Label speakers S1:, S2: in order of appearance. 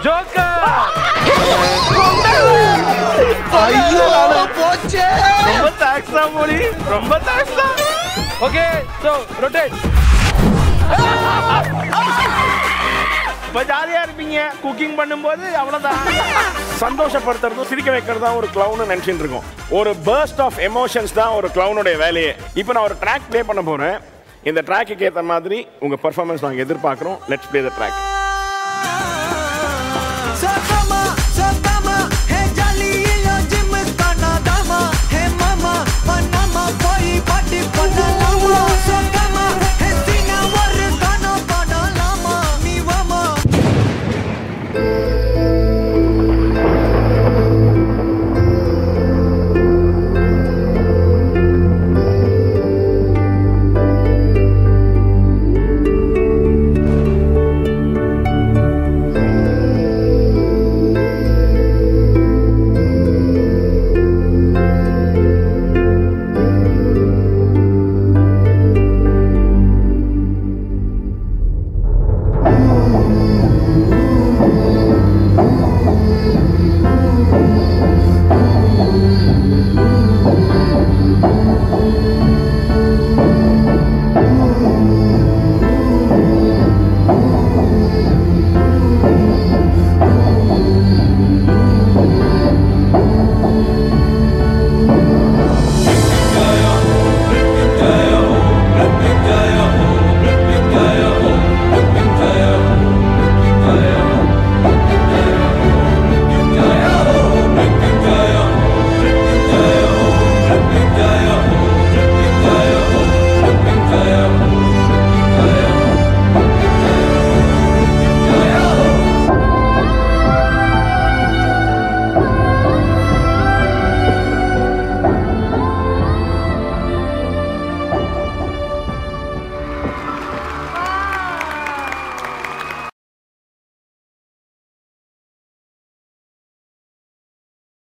S1: joker
S2: ஐயோ போச்சே
S1: ரொம்ப தேங்க்ஸ் தான் மோலி ரொம்ப தேங்க்ஸ் தான் ஓகே சோ ரொட்டேட் இப்ப ஜாலியா இருப்பீங்க குக்கிங் பண்ணும்போது அவ்வளவுதான்
S3: சந்தோஷப்படுத்துறதும் சிரிக்க வைக்கிறதும் ஒரு கிளவுன் நினைச்சிட்டு இருக்கோம் ஒரு burst ஆஃப் எமோஷன்ஸ் தான் ஒரு கிளவுனுடைய வேலையே இப்போ நான் ஒரு ட்ராக் ப்ளே பண்ண போறேன் இந்த ட்ராக்குக்கு ஏற்ற மாதிரி உங்க பெர்ஃபார்மன்ஸ் நாங்கள் எதிர்பார்க்குறோம் லெட்ஸ் ப்ளே த ட்ராக்